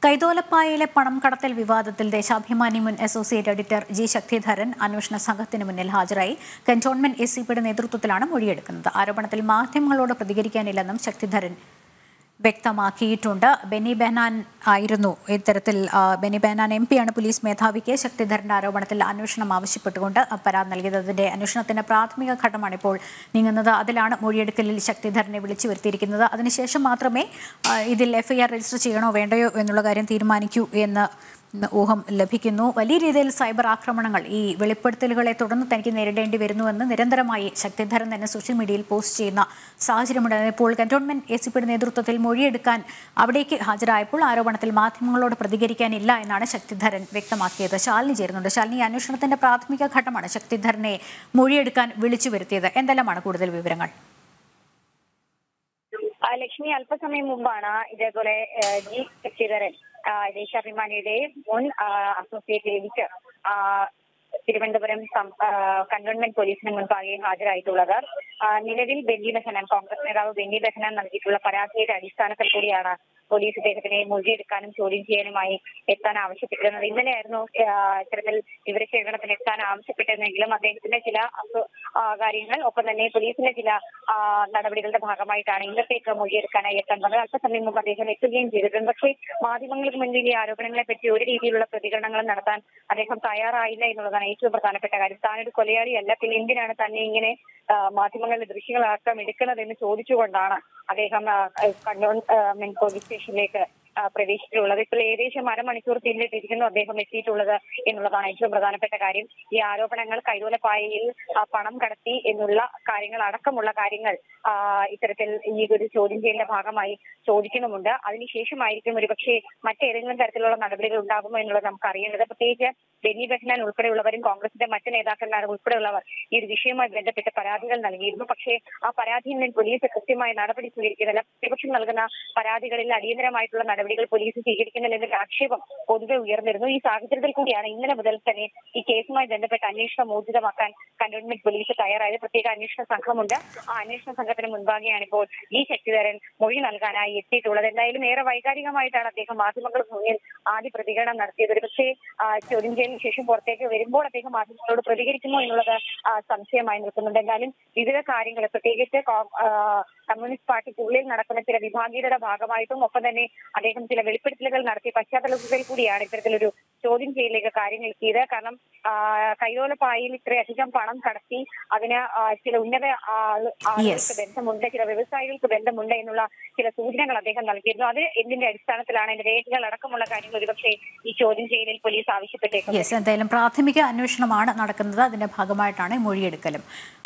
കൈതോലപ്പായയിലെ പണം കടത്തൽ വിവാദത്തിൽ ദേശാഭിമാനി മുൻ അസോസിയേറ്റ് എഡിറ്റർ ജി ശക്തിധരൻ അന്വേഷണ സംഘത്തിന് മുന്നിൽ ഹാജരായി കന്റോൺമെന്റ് എസ് സിപിയുടെ നേതൃത്വത്തിലാണ് മൊഴിയെടുക്കുന്നത് ആരോപണത്തിൽ മാധ്യമങ്ങളോട് പ്രതികരിക്കാനില്ലെന്നും ശക്തിധരൻ വ്യക്തമാക്കിയിട്ടുണ്ട് ബെന്നി ബെഹനാൻ ആയിരുന്നു ഇത്തരത്തിൽ ആ, ബെന്നി ബെഹനാൻ എം പിയാണ് പോലീസ് മേധാവിക്ക് ശക്തിധരന്റെ ആരോപണത്തിൽ അന്വേഷണം ആവശ്യപ്പെട്ടുകൊണ്ട് പരാതി നൽകിയത് അതിന്റെ അന്വേഷണത്തിന്റെ പ്രാഥമിക ഘട്ടമാണ് ഇപ്പോൾ നീങ്ങുന്നത് അതിലാണ് മൊഴിയെടുക്കലിൽ ശക്തിധരനെ വിളിച്ചു വരുത്തിയിരിക്കുന്നത് അതിനുശേഷം മാത്രമേ ആ, ഇതിൽ എഫ്ഐആർ രജിസ്റ്റർ ചെയ്യണോ വേണ്ടയോ എന്നുള്ള കാര്യം തീരുമാനിക്കൂ എന്ന് ഊഹം ലഭിക്കുന്നു വലിയ രീതിയിൽ സൈബർ ആക്രമണങ്ങൾ ഈ വെളിപ്പെടുത്തലുകളെ തുടർന്ന് തനിക്ക് നേരിടേണ്ടി വരുന്നുവെന്ന് നിരന്തരമായി ശക്തിധരൻ തന്നെ സോഷ്യൽ മീഡിയയിൽ പോസ്റ്റ് ചെയ്യുന്ന സാഹചര്യമുണ്ട് ഇപ്പോൾ കന്റോൺമെന്റ് എ സി പിയുടെ നേതൃത്വത്തിൽ മൊഴിയെടുക്കാൻ അവിടേക്ക് ഹാജരായപ്പോൾ ആരോപണത്തിൽ മാധ്യമങ്ങളോട് പ്രതികരിക്കാനില്ല എന്നാണ് ശക്തിധരൻ വ്യക്തമാക്കിയത് ശാലിനി ചേരുന്നുണ്ട് ശാലിനി ഈ അന്വേഷണത്തിന്റെ പ്രാഥമിക ഘട്ടമാണ് ശക്തിധരനെ മൊഴിയെടുക്കാൻ വിളിച്ചു വരുത്തിയത് എന്തെല്ലാമാണ് കൂടുതൽ വിവരങ്ങൾ ആ, ലക്ഷ്മി അല്പസമയം മുമ്പാണ് ഇതേപോലെ ആ, ജി ശശിധരൻ ആ, ദേശാഭിമാനിയുടെ മുൻ ആ, അസോസിയേറ്റ് എഡിറ്റർ ആ, തിരുവനന്തപുരം സം- ആ, കന്റോൺമെന്റ് പോലീസിന് മുൻപാകെ ഹാജരായിട്ടുള്ളത് ആ, നിലവിൽ ബെന്നി ബെഹനാൻ കോൺഗ്രസ് നേതാവ് ബെന്നി ബെഹനാൻ നൽകിയിട്ടുള്ള പരാതിയുടെ അടിസ്ഥാനത്തിൽ കൂടിയാണ് പോലീസ് ഇദ്ദേഹത്തിനെ മൊഴിയെടുക്കാനും ചോദ്യം ചെയ്യാനുമായി എത്താൻ ആവശ്യപ്പെട്ടിരുന്നത് ഇന്നലെയായിരുന്നു ആ, ഇത്തരത്തിൽ വിവരശേഖരണത്തിന് എത്താൻ ആവശ്യപ്പെട്ടതെങ്കിലും അദ്ദേഹത്തിന്റെ ചില അസു- ആ, കാര്യങ്ങൾ ഒപ്പം തന്നെ പോലീസിന്റെ ചില ആ, നടപടികളുടെ ഭാഗമായിട്ടാണ് ഇന്നത്തേക്ക് മൊഴിയെടുക്കാനായി എത്താൻ വന്നത് അല്പസമയം മുമ്പ് അദ്ദേഹം എത്തുകയും ചെയ്തിട്ടുണ്ട് പക്ഷേ മാധ്യമങ്ങൾക്ക് മുന്നിൽ ഈ ആരോപണങ്ങളെ പറ്റി ഒരു രീതിയിലുള്ള പ്രതികരണങ്ങളും നടത്താൻ അദ്ദേഹം തയ്യാറായില്ല എന്നുള്ളതാണ് ഏറ്റവും പ്രധാനപ്പെട്ട കാര്യം താനൊരു കൊലയാളിയല്ല പിന്നെ എന്തിനാണ് തന്നെ ഇങ്ങനെ ആ, മാധ്യമങ്ങളുടെ ദൃശ്യങ്ങളടക്കം എടുക്കുന്നതെന്ന് ചോദിച്ചുകൊണ്ടാണ് അദ്ദേഹം ആ, കണ്ണൂർ പോലീസ് സ്റ്റേഷനിലേക്ക് ആ, പ്രവേശിച്ചിട്ടുള്ളത് ഇപ്പോൾ ഏകദേശം അരമണിക്കൂർ പിന്നിട്ടിരിക്കുന്നു അദ്ദേഹം എത്തിയിട്ടുള്ളത് എന്നുള്ളതാണ് ഏറ്റവും പ്രധാനപ്പെട്ട കാര്യം ഈ ആരോപണങ്ങൾ കൈതോലപ്പായയിൽ ആ, പണം കടത്തി എന്നുള്ള കാര്യങ്ങൾ അടക്കമുള്ള കാര്യങ്ങൾ ആ, ഇത്തരത്തിൽ ഈ ഒരു ചോദ്യം ചെയ്യലിന്റെ ഭാഗമായി ചോദിക്കുന്നുമുണ്ട് അതിനുശേഷമായിരിക്കും ഒരുപക്ഷെ മറ്റേതെങ്കിലും തരത്തിലുള്ള നടപടികൾ ഉണ്ടാകുമോ എന്നുള്ളത് നമുക്ക് അറിയേണ്ടത് പ്രത്യേകിച്ച് ബെന്നി ബെഹ്നാൻ ഉൾപ്പെടെയുള്ളവരും കോൺഗ്രസിന്റെ മറ്റ് നേതാക്കന്മാരും ഉൾപ്പെടെയുള്ളവർ ഈ ഒരു വിഷയവുമായി ബന്ധപ്പെട്ട് പരാതികൾ നൽകിയിരുന്നു പക്ഷേ ആ പരാതിയിൽ നിന്ന് പോലീസ് കൃത്യമായ നടപടി സ്വീകരിക്കുന്നില്ല പ്രതിപക്ഷം നൽകുന്ന പരാതികളിൽ അടിയന്തരമായിട്ടുള്ള നടപടികൾ പോലീസ് സ്വീകരിക്കുന്നില്ല എന്നൊരു ആക്ഷേപം പൊതുവെ ഉയർന്നിരുന്നു ഈ സാഹചര്യത്തിൽ കൂടിയാണ് ഇന്നലെ മുതൽ തന്നെ ഈ കേസുമായി ബന്ധപ്പെട്ട് അന്വേഷണം ഊർജിതമാക്കാൻ കന്റോൺമെന്റ് പോലീസ് തയ്യാറായത് പ്രത്യേക അന്വേഷണ സംഘമുണ്ട് ആ അന്വേഷണ സംഘത്തിന് മുൻപാകെയാണ് ഇപ്പോൾ ഈ ശക്തിധരൻ മൊഴി നൽകാനായി എത്തിയിട്ടുള്ളത് എന്തായാലും ഏറെ വൈകാരികമായിട്ടാണ് അദ്ദേഹം മാധ്യമങ്ങൾക്ക് മുന്നിൽ ആദ്യ പ്രതികരണം നടത്തിയത് ഒരുപക്ഷെ ആ, ചോദ്യം ചെയ്യലിന് ശേഷം പുറത്തേക്ക് വരുമ്പോൾ അദ്ദേഹം മാധ്യമങ്ങളോട് പ്രതികരിക്കുമോ എന്നുള്ളത് ആ, സംശയമായി നിൽക്കുന്നുണ്ട് എന്തായാലും വിവിധ കാര്യങ്ങൾ പ്രത്യേകിച്ച് കോ- ആ, കമ്മ്യൂണിസ്റ്റ് പാർട്ടിക്കുള്ളിൽ നടക്കുന്ന ചില വിഭാഗീയതയുടെ ഭാഗമായിട്ടും ഒപ്പം തന്നെ അദ്ദേഹം ചില വെളിപ്പെടുത്തലുകൾ നടത്തിയ പശ്ചാത്തലത്തിൽ കൂടിയാണ് ഇത്തരത്തിലൊരു ചോദ്യം ചെയ്യലിലേക്ക് കാര്യങ്ങൾ എത്തിയത് കാരണം ആ, കൈതോലപ്പായിൽ ഇത്രയധികം പണം കടത്തി അതിന് ആ, ചില ഉന്നത ആള്- ആളുകൾക്ക് ബന്ധമുണ്ട് ചില വ്യവസായികൾക്ക് ബന്ധമുണ്ട് എന്നുള്ള ചില സൂചനകൾ അദ്ദേഹം നൽകിയിരുന്നു അത് എന്തിന്റെ അടിസ്ഥാനത്തിലാണ് അതിന്റെ രേഖകൾ അടക്കമുള്ള കാര്യങ്ങൾ ഒരുപക്ഷെ ഈ ചോദ്യം ചെയ്യലിൽ പോലീസ് ആവശ്യപ്പെട്ടേക്കുന്നത് യെസ് എന്തായാലും പ്രാഥമിക അന്വേഷണമാണ് നടക്കുന്നത് അതിന്റെ ഭാഗമായിട്ടാണ് ഈ മൊഴിയെടുക്കലും